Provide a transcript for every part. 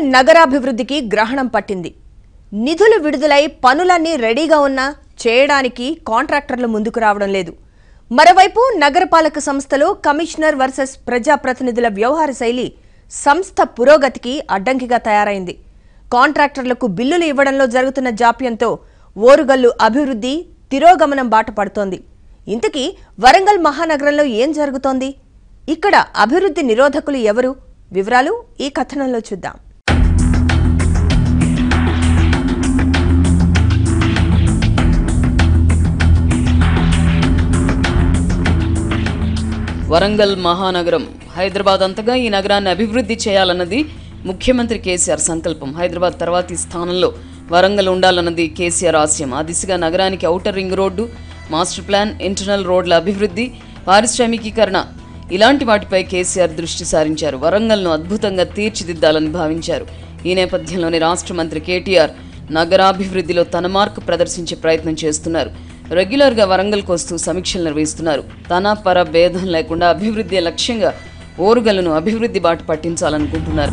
నగరాభివృద్ధికి గ్రహణం పట్టింది నిధులు విడుదలై పనులన్నీ రెడీగా ఉన్నా చేయడానికి కాంట్రాక్టర్లు ముందుకు రావడం లేదు మరోవైపు నగరపాలక సంస్థలో కమిషనర్ వర్సెస్ ప్రజాప్రతినిధుల వ్యవహార శైలి సంస్థ పురోగతికి అడ్డంకిగా తయారైంది కాంట్రాక్టర్లకు బిల్లులు ఇవ్వడంలో జరుగుతున్న జాప్యంతో ఓరుగల్లు అభివృద్ధి తిరోగమనం బాట పడుతోంది ఇంతకీ వరంగల్ మహానగరంలో ఏం జరుగుతోంది ఇక్కడ అభివృద్ధి నిరోధకులు ఎవరు వివరాలు ఈ కథనంలో చూద్దాం వరంగల్ మహానగరం హైదరాబాద్ అంతగా ఈ నగరాన్ని అభివృద్ధి చేయాలన్నది ముఖ్యమంత్రి కేసీఆర్ సంకల్పం హైదరాబాద్ తర్వాతి స్థానంలో వరంగల్ ఉండాలన్నది కేసీఆర్ ఆశయం ఆ దిశగా నగరానికి outer ring road master plan internal రోడ్ల అభివృద్ధి పారిశ్రామికీకరణ ఇలాంటి వాటిపై కేసీఆర్ దృష్టి సారించారు వరంగల్ను అద్భుతంగా తీర్చిదిద్దాలని భావించారు ఈ నేపథ్యంలోనే రాష్ట్ర మంత్రి కేటీఆర్ నగరాభివృద్ధిలో తన మార్కు ప్రదర్శించే ప్రయత్నం చేస్తున్నారు రెగ్యులర్గా వరంగల్కు వస్తూ సమీక్షలు నిర్వహిస్తున్నారు తన పర భేదం లేకుండా అభివృద్ధి లక్ష్యంగా ఓరుగల్లును అభివృద్ధి బాట పట్టించాలనుకుంటున్నారు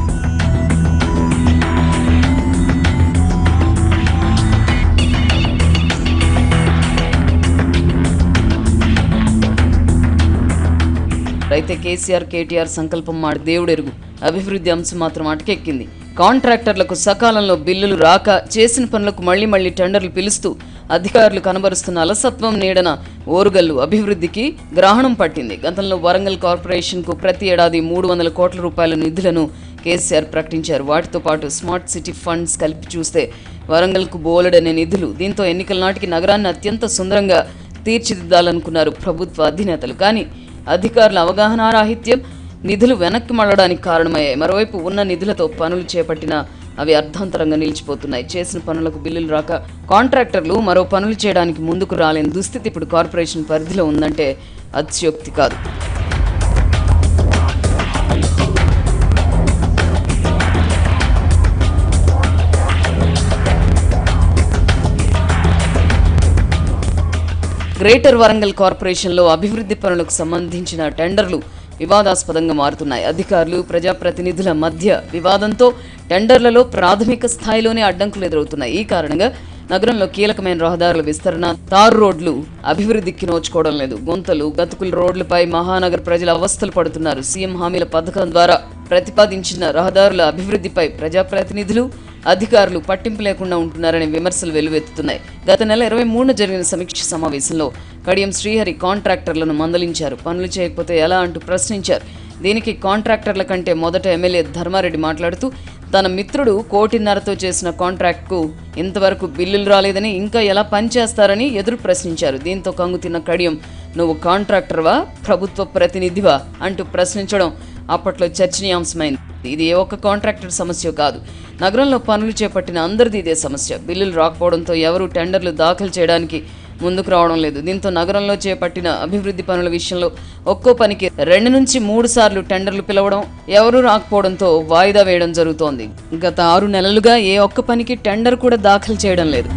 అయితే కేసీఆర్ కేటీఆర్ సంకల్పం మాట దేవుడెరుగు అభివృద్ధి అంశం మాత్రం అటకెక్కింది కాంట్రాక్టర్లకు సకాలంలో బిల్లులు రాక చేసిన పనులకు మళ్లీ మళ్లీ టెండర్లు పిలుస్తూ అధికారులు కనబరుస్తున్న అలసత్వం నీడన ఓరుగల్లు అభివృద్ధికి గ్రహణం పట్టింది గతంలో వరంగల్ కార్పొరేషన్కు ప్రతి ఏడాది మూడు వందల కోట్ల రూపాయల నిధులను కేసీఆర్ ప్రకటించారు వాటితో పాటు స్మార్ట్ సిటీ ఫండ్స్ కలిపి చూస్తే వరంగల్కు బోలెడనే నిధులు దీంతో ఎన్నికల నాటికి నగరాన్ని అత్యంత సుందరంగా తీర్చిదిద్దాలనుకున్నారు ప్రభుత్వ అధినేతలు కానీ అధికారుల అవగాహన రాహిత్యం నిధులు వెనక్కి మళ్ళడానికి కారణమయ్యాయి మరోవైపు ఉన్న నిధులతో పనులు చేపట్టినా అవి అర్ధాంతరంగా నిలిచిపోతున్నాయి చేసిన పనులకు బిల్లులు రాక కాంట్రాక్టర్లు మరో పనులు చేయడానికి ముందుకు రాలేని దుస్థితి ఇప్పుడు కార్పొరేషన్ పరిధిలో ఉందంటే అత్యోక్తి కాదు గ్రేటర్ వరంగల్ కార్పొరేషన్లో అభివృద్ధి పనులకు సంబంధించిన టెండర్లు వివాదాస్పదంగా మారుతున్నాయి అధికారులు ప్రజాప్రతినిధుల మధ్య వివాదంతో టెండర్లలో ప్రాథమిక స్థాయిలోనే అడ్డంకులు ఎదురవుతున్నాయి ఈ కారణంగా నగరంలో కీలకమైన రహదారుల విస్తరణ తారు రోడ్లు అభివృద్ధికి నోచుకోవడం లేదు గుంతలు గతుకుల రోడ్లపై మహానగర ప్రజలు అవస్థలు పడుతున్నారు సీఎం హామీల పథకం ద్వారా ప్రతిపాదించిన రహదారుల అభివృద్ధిపై ప్రజాప్రతినిధులు అధికారులు పట్టింపు లేకుండా ఉంటున్నారనే విమర్శలు వెల్లువెత్తుతున్నాయి గత నెల ఇరవై మూడున జరిగిన సమీక్ష సమావేశంలో కడియం శ్రీహరి కాంట్రాక్టర్లను మందలించారు పనులు చేయకపోతే ఎలా అంటూ ప్రశ్నించారు దీనికి కాంట్రాక్టర్ల కంటే మొదట ఎమ్మెల్యే ధర్మారెడ్డి మాట్లాడుతూ తన మిత్రుడు కోటిన్నరతో చేసిన కాంట్రాక్ట్కు ఇంతవరకు బిల్లులు రాలేదని ఇంకా ఎలా పనిచేస్తారని ఎదురు ప్రశ్నించారు దీంతో కంగుతిన్న కడియం నువ్వు కాంట్రాక్టర్వా ప్రభుత్వ ప్రతినిధివా అంటూ ప్రశ్నించడం అప్పట్లో చర్చనీయాంశమైంది ఇది ఏ ఒక్క కాంట్రాక్టర్ సమస్య కాదు నగరంలో పనులు చేపట్టిన అందరిది ఇదే సమస్య బిల్లులు రాకపోవడంతో ఎవరు టెండర్లు దాఖలు చేయడానికి ముందుకు రావడం లేదు దీంతో నగరంలో చేపట్టిన అభివృద్ధి పనుల విషయంలో ఒక్కో పనికి రెండు నుంచి మూడు సార్లు టెండర్లు పిలవడం ఎవరూ రాకపోవడంతో వాయిదా వేయడం జరుగుతోంది గత ఆరు నెలలుగా ఏ ఒక్క పనికి టెండర్ కూడా దాఖలు చేయడం లేదు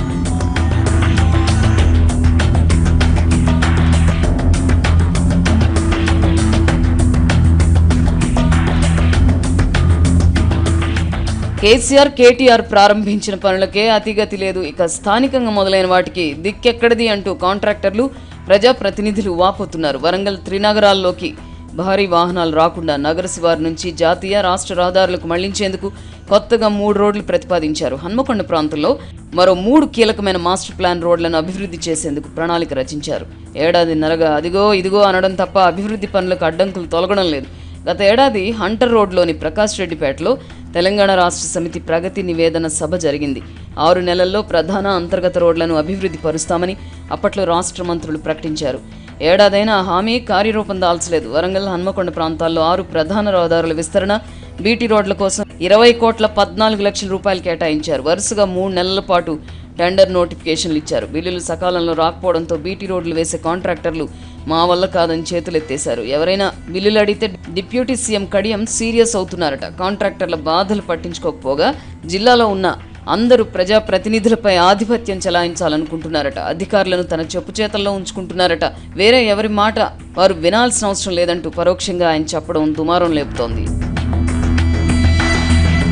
కేసీఆర్ కేటీఆర్ ప్రారంభించిన పనులకే అతిగతి లేదు ఇక స్థానికంగా మొదలైన వాటికి దిక్కెక్కడిది అంటూ కాంట్రాక్టర్లు ప్రజాప్రతినిధులు వాపోతున్నారు వరంగల్ త్రినగరాల్లోకి భారీ వాహనాలు రాకుండా నగర శివారు నుంచి జాతీయ రాష్ట్ర రహదారులకు మళ్లించేందుకు కొత్తగా మూడు రోడ్లు ప్రతిపాదించారు హన్మకొండ ప్రాంతంలో మరో మూడు కీలకమైన మాస్టర్ ప్లాన్ రోడ్లను అభివృద్ధి చేసేందుకు ప్రణాళిక రచించారు ఏడాదిన్నరగా అదిగో ఇదిగో అనడం తప్ప అభివృద్ధి పనులకు అడ్డంకులు తొలగడం లేదు గత ఏడాది హంటర్ రోడ్లోని ప్రకాష్ రెడ్డిపేటలో తెలంగాణ రాష్ట్ర సమితి ప్రగతి నివేదన సభ జరిగింది ఆరు నెలల్లో ప్రధాన అంతర్గత రోడ్లను అభివృద్ధి పరుస్తామని అప్పట్లో రాష్ట్ర మంత్రులు ప్రకటించారు ఏడాదైనా హామీ కార్యరూపం దాల్చలేదు వరంగల్ హన్మకొండ ప్రాంతాల్లో ఆరు ప్రధాన రహదారుల విస్తరణ బీటీ రోడ్ల కోసం ఇరవై కోట్ల పద్నాలుగు లక్షల రూపాయలు కేటాయించారు వరుసగా మూడు నెలల పాటు టెండర్ నోటిఫికేషన్లు ఇచ్చారు బిల్లులు సకాలంలో రాకపోవడంతో బీటీ రోడ్లు వేసే కాంట్రాక్టర్లు మా వల్ల కాదని చేతులెత్తేశారు ఎవరైనా బిల్లులు అడిగితే డిప్యూటీ సీఎం కడియం సీరియస్ అవుతున్నారట కాంట్రాక్టర్ల బాధలు పట్టించుకోకపోగా జిల్లాలో ఉన్న అందరూ ప్రజాప్రతినిధులపై ఆధిపత్యం చెలాయించాలనుకుంటున్నారట అధికారులను తన చెప్పు చేతల్లో ఉంచుకుంటున్నారట వేరే ఎవరి మాట వారు వినాల్సిన అవసరం లేదంటూ పరోక్షంగా ఆయన చెప్పడం దుమారం లేపుతోంది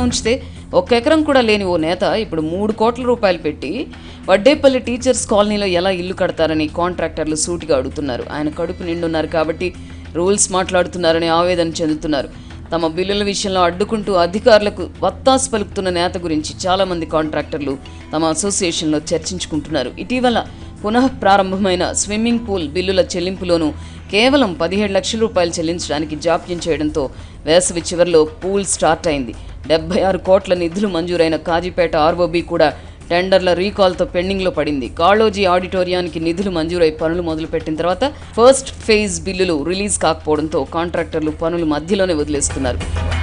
ఉంచితే ఒక్క ఎకరం కూడా లేని ఓ నేత ఇప్పుడు మూడు కోట్ల రూపాయలు పెట్టి వడ్డేపల్లి టీచర్స్ కాలనీలో ఎలా ఇల్లు కడతారని కాంట్రాక్టర్లు సూటిగా అడుగుతున్నారు ఆయన కడుపు నిండున్నారు కాబట్టి రూల్స్ మాట్లాడుతున్నారని ఆవేదన చెందుతున్నారు తమ బిల్లుల విషయంలో అడ్డుకుంటూ అధికారులకు వత్తాసు పలుకుతున్న నేత గురించి చాలామంది కాంట్రాక్టర్లు తమ అసోసియేషన్లో చర్చించుకుంటున్నారు ఇటీవల పునః ప్రారంభమైన స్విమ్మింగ్ పూల్ బిల్లుల చెల్లింపులోనూ కేవలం పదిహేడు లక్షల రూపాయలు చెల్లించడానికి జాప్యం చేయడంతో వేసవి చివరిలో పూల్ స్టార్ట్ అయింది డెబ్బై ఆరు కోట్ల నిధులు మంజూరైన కాజీపేట ఆర్ఓబి కూడా టెండర్ల రీకాల్తో పెండింగ్లో పడింది కాళోజీ ఆడిటోరియానికి నిధులు మంజూరై పనులు మొదలుపెట్టిన తర్వాత ఫస్ట్ ఫేజ్ బిల్లులు రిలీజ్ కాకపోవడంతో కాంట్రాక్టర్లు పనులు మధ్యలోనే వదిలేస్తున్నారు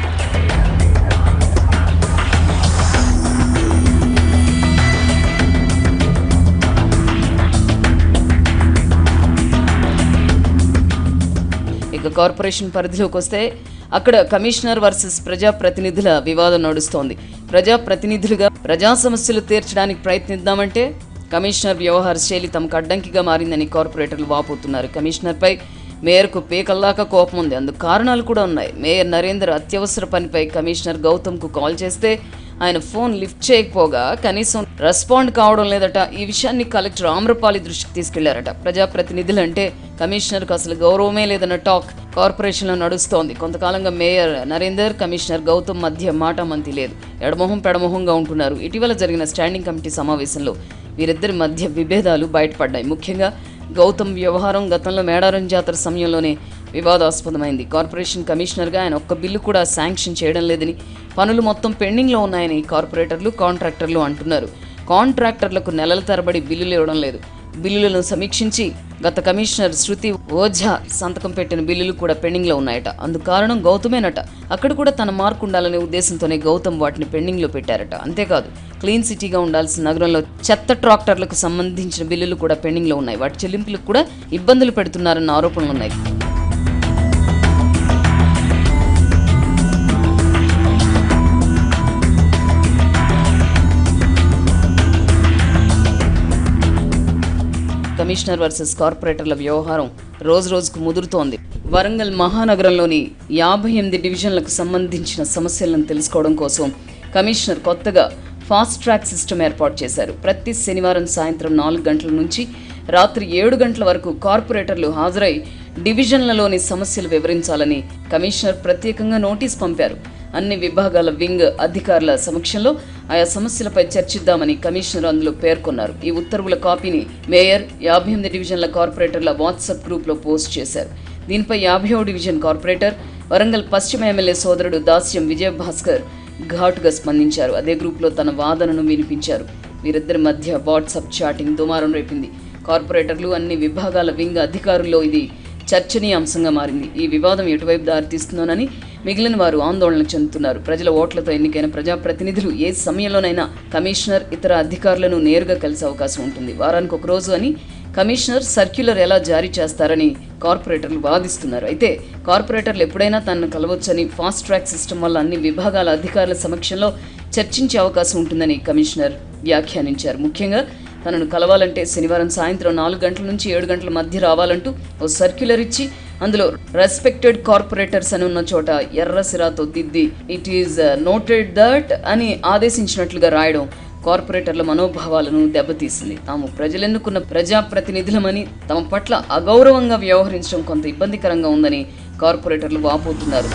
ఇక కార్పొరేషన్ పరిధిలోకి వస్తే అక్కడ కమిషనర్ వర్సెస్ ప్రజాప్రతినిధుల వివాదం నడుస్తోంది ప్రజాప్రతినిధులుగా ప్రజా సమస్యలు తీర్చడానికి ప్రయత్నిద్దామంటే కమిషనర్ వ్యవహార శైలి తమకు అడ్డంకిగా మారిందని కార్పొరేటర్లు వాపోతున్నారు కమిషనర్పై మేయర్కు పేకల్లాక కోపం ఉంది అందుకు కారణాలు కూడా ఉన్నాయి మేయర్ నరేందర్ అత్యవసర పనిపై కమిషనర్ గౌతమ్కు కాల్ చేస్తే ఆయన ఫోన్ లిఫ్ట్ చేయకపోగా కనీసం రెస్పాండ్ కావడం లేదట ఈ విషయాన్ని కలెక్టర్ ఆమ్రపాలి దృష్టికి తీసుకెళ్లారట ప్రజాప్రతినిధులు అంటే కమిషనర్కు అసలు గౌరవమే లేదన్న టాక్ కార్పొరేషన్లో నడుస్తోంది కొంతకాలంగా మేయర్ నరేందర్ కమిషనర్ గౌతమ్ మధ్య మాటామంతి లేదు ఎడమొహం పెడమొహంగా ఉంటున్నారు ఇటీవల జరిగిన స్టాండింగ్ కమిటీ సమావేశంలో వీరిద్దరి మధ్య విభేదాలు బయటపడ్డాయి ముఖ్యంగా గౌతమ్ వ్యవహారం గతంలో మేడారం జాతర సమయంలోనే వివాదాస్పదమైంది కార్పొరేషన్ కమిషనర్గా ఆయన ఒక్క బిల్లు కూడా శాంక్షన్ చేయడం లేదని పనులు మొత్తం పెండింగ్లో ఉన్నాయని కార్పొరేటర్లు కాంట్రాక్టర్లు అంటున్నారు కాంట్రాక్టర్లకు నెలల తరబడి బిల్లులు ఇవ్వడం లేదు బిల్లులను సమీక్షించి గత కమిషనర్ శృతి ఓఝా సంతకం పెట్టిన బిల్లులు కూడా పెండింగ్లో ఉన్నాయట అందుకు కారణం గౌతమేనట అక్కడ కూడా తన మార్కు ఉండాలనే ఉద్దేశంతోనే గౌతమ్ వాటిని పెండింగ్లో పెట్టారట అంతేకాదు క్లీన్ సిటీగా ఉండాల్సిన నగరంలో చెత్త ట్రాక్టర్లకు సంబంధించిన బిల్లులు కూడా పెండింగ్లో ఉన్నాయి వాటి చెల్లింపులకు కూడా ఇబ్బందులు పెడుతున్నారన్న ఆరోపణలు ఉన్నాయి కమిషనర్ వర్సెస్ కార్పొరేటర్ల వ్యవహారం రోజు రోజుకు ముదురుతోంది వరంగల్ మహానగరంలోని యాభై ఎనిమిది డివిజన్లకు సంబంధించిన సమస్యలను తెలుసుకోవడం కోసం కమిషనర్ కొత్తగా ఫాస్ట్ ట్రాక్ సిస్టమ్ ఏర్పాటు చేశారు ప్రతి శనివారం సాయంత్రం నాలుగు గంటల నుంచి రాత్రి ఏడు గంటల వరకు కార్పొరేటర్లు హాజరై డివిజన్లలోని సమస్యలు వివరించాలని కమిషనర్ ప్రత్యేకంగా నోటీస్ పంపారు అన్ని విభాగాల వింగ్ అధికారుల సమక్షంలో ఆయా సమస్యలపై చర్చిద్దామని కమిషనర్ అందులో పేర్కొన్నారు ఈ ఉత్తర్వుల కాపీని మేయర్ యాభై ఎనిమిది డివిజన్ల కార్పొరేటర్ల వాట్సాప్ గ్రూప్లో పోస్ట్ చేశారు దీనిపై యాభైవ డివిజన్ కార్పొరేటర్ వరంగల్ పశ్చిమ ఎమ్మెల్యే సోదరుడు దాస్యం విజయభాస్కర్ ఘాటుగా స్పందించారు అదే గ్రూప్లో తన వాదనను వినిపించారు వీరిద్దరి మధ్య వాట్సాప్ చాటింగ్ దుమారం రేపింది కార్పొరేటర్లు అన్ని విభాగాల వింగ్ అధికారుల్లో ఇది చర్చనీయాంశంగా మారింది ఈ వివాదం ఎటువైపు దారితీస్తుందోనని మిగిలిన వారు ఆందోళన చెందుతున్నారు ప్రజల ఓట్లతో ఎన్నికైన ప్రజాప్రతినిధులు ఏ సమయంలోనైనా కమిషనర్ ఇతర అధికారులను నేరుగా కలిసే అవకాశం ఉంటుంది వారానికి ఒక రోజు అని కమిషనర్ సర్క్యులర్ ఎలా జారీ చేస్తారని కార్పొరేటర్లు వాదిస్తున్నారు అయితే కార్పొరేటర్లు ఎప్పుడైనా తనను కలవచ్చని ఫాస్ట్ ట్రాక్ సిస్టమ్ వల్ల అన్ని విభాగాల అధికారుల సమక్షంలో చర్చించే అవకాశం ఉంటుందని కమిషనర్ వ్యాఖ్యానించారు ముఖ్యంగా తనను కలవాలంటే శనివారం సాయంత్రం నాలుగు గంటల నుంచి ఏడు గంటల మధ్య రావాలంటూ ఓ సర్క్యులర్ ఇచ్చి అందులో రెస్పెక్టెడ్ కార్పొరేటర్స్ అని ఉన్న చోట ఎర్ర సిరాతో దిద్ది ఇట్ ఈస్ నోటెడ్ దట్ అని ఆదేశించినట్లుగా రాయడం కార్పొరేటర్ల మనోభావాలను దెబ్బతీసింది తాము ప్రజలెన్నుకున్న ప్రజాప్రతినిధులమని తమ పట్ల అగౌరవంగా వ్యవహరించడం కొంత ఇబ్బందికరంగా ఉందని కార్పొరేటర్లు వాపోతున్నారు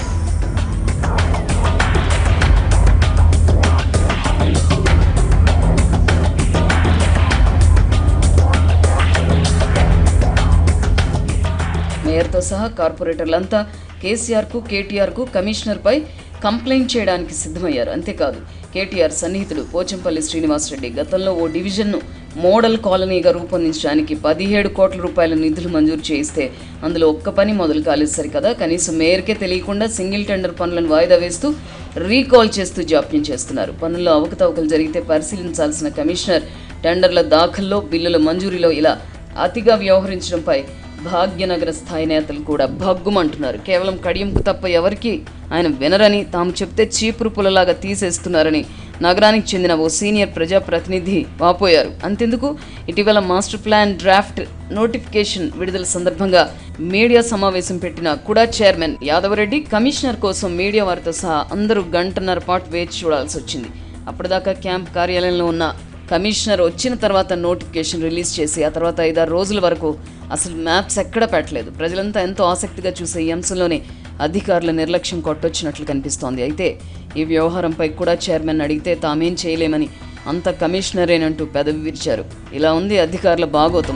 మేయర్తో సహా కార్పొరేటర్లంతా కేసీఆర్కు కేటీఆర్కు కమిషనర్పై కంప్లైంట్ చేయడానికి సిద్ధమయ్యారు అంతేకాదు కేటీఆర్ సన్నిహితుడు పోచంపల్లి శ్రీనివాసరెడ్డి గతంలో ఓ డివిజన్ను మోడల్ కాలనీగా రూపొందించడానికి పదిహేడు కోట్ల రూపాయల నిధులు మంజూరు చేయిస్తే అందులో ఒక్క పని మొదలు కాలేదు సరికదా కనీసం మేయర్కే తెలియకుండా సింగిల్ టెండర్ పనులను వాయిదా వేస్తూ రీకాల్ చేస్తూ జాప్యం చేస్తున్నారు పనుల్లో అవకతవకలు జరిగితే పరిశీలించాల్సిన కమిషనర్ టెండర్ల దాఖల్లో బిల్లుల మంజూరీలో ఇలా అతిగా వ్యవహరించడంపై భాగ్యనగర స్థాయి నేతలు కూడా భగ్గుమంటున్నారు కేవలం కడియంకు తప్ప ఎవరికి ఆయన వినరని తాము చెప్తే చీపురు పుల్లలాగా తీసేస్తున్నారని నగరానికి చెందిన ఓ సీనియర్ ప్రజాప్రతినిధి వాపోయారు అంతెందుకు ఇటీవల మాస్టర్ ప్లాన్ డ్రాఫ్ట్ నోటిఫికేషన్ విడుదల సందర్భంగా మీడియా సమావేశం పెట్టిన కుడా చైర్మన్ యాదవరెడ్డి కమిషనర్ కోసం మీడియా వారితో సహా అందరూ గంటన్నర పాటు వేచి చూడాల్సి వచ్చింది అప్పటిదాకా క్యాంప్ కార్యాలయంలో ఉన్న కమిషనర్ వచ్చిన తర్వాత నోటిఫికేషన్ రిలీజ్ చేసి ఆ తర్వాత ఐదారు రోజుల వరకు అసలు మ్యాప్స్ ఎక్కడ పెట్టలేదు ప్రజలంతా ఎంతో ఆసక్తిగా చూసే ఈ అంశంలోనే అధికారుల నిర్లక్ష్యం కొట్టొచ్చినట్లు కనిపిస్తోంది అయితే ఈ వ్యవహారంపై కూడా చైర్మన్ అడిగితే తామేం చేయలేమని అంత కమిషనరేనంటూ పెదవి విరిచారు ఇలా ఉంది అధికారుల బాగోతం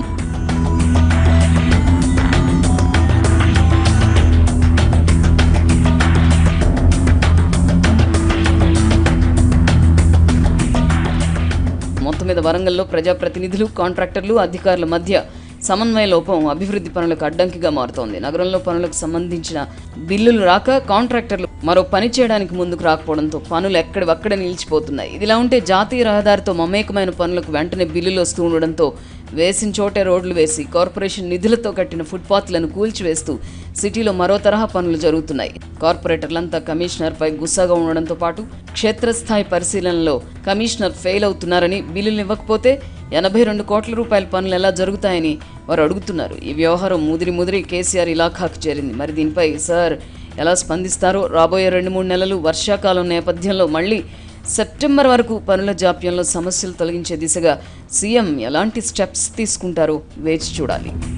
మొత్తం మీద వరంగల్లో ప్రజాప్రతినిధులు కాంట్రాక్టర్లు అధికారుల మధ్య సమన్వయ లోపం అభివృద్ధి పనులకు అడ్డంకిగా మారుతోంది నగరంలో పనులకు సంబంధించిన బిల్లులు రాక కాంట్రాక్టర్లు మరో పని చేయడానికి ముందుకు రాకపోవడంతో పనులు ఎక్కడివక్కడ నిలిచిపోతున్నాయి ఇదిలా ఉంటే జాతీయ రహదారితో మమేకమైన పనులకు వెంటనే బిల్లులు వస్తూ ఉండడంతో వేసిన చోటే రోడ్లు వేసి కార్పొరేషన్ నిధులతో కట్టిన ఫుట్పాత్లను కూల్చివేస్తూ సిటీలో మరో తరహా పనులు జరుగుతున్నాయి కార్పొరేటర్లంతా కమిషనర్పై గుస్సాగా ఉండడంతో పాటు క్షేత్రస్థాయి పరిశీలనలో కమిషనర్ ఫెయిల్ అవుతున్నారని బిల్లులు ఇవ్వకపోతే ఎనభై రెండు కోట్ల రూపాయల పనులు ఎలా జరుగుతాయని వారు అడుగుతున్నారు ఈ వ్యవహారం ముదిరి ముదిరి కేసీఆర్ ఇలాఖాకు చేరింది మరి దీనిపై సార్ ఎలా స్పందిస్తారో రాబోయే రెండు మూడు నెలలు వర్షాకాలం నేపథ్యంలో మళ్ళీ సెప్టెంబర్ వరకు పనుల జాప్యంలో సమస్యలు తొలగించే దిశగా సీఎం ఎలాంటి స్టెప్స్ తీసుకుంటారో వేచి చూడాలి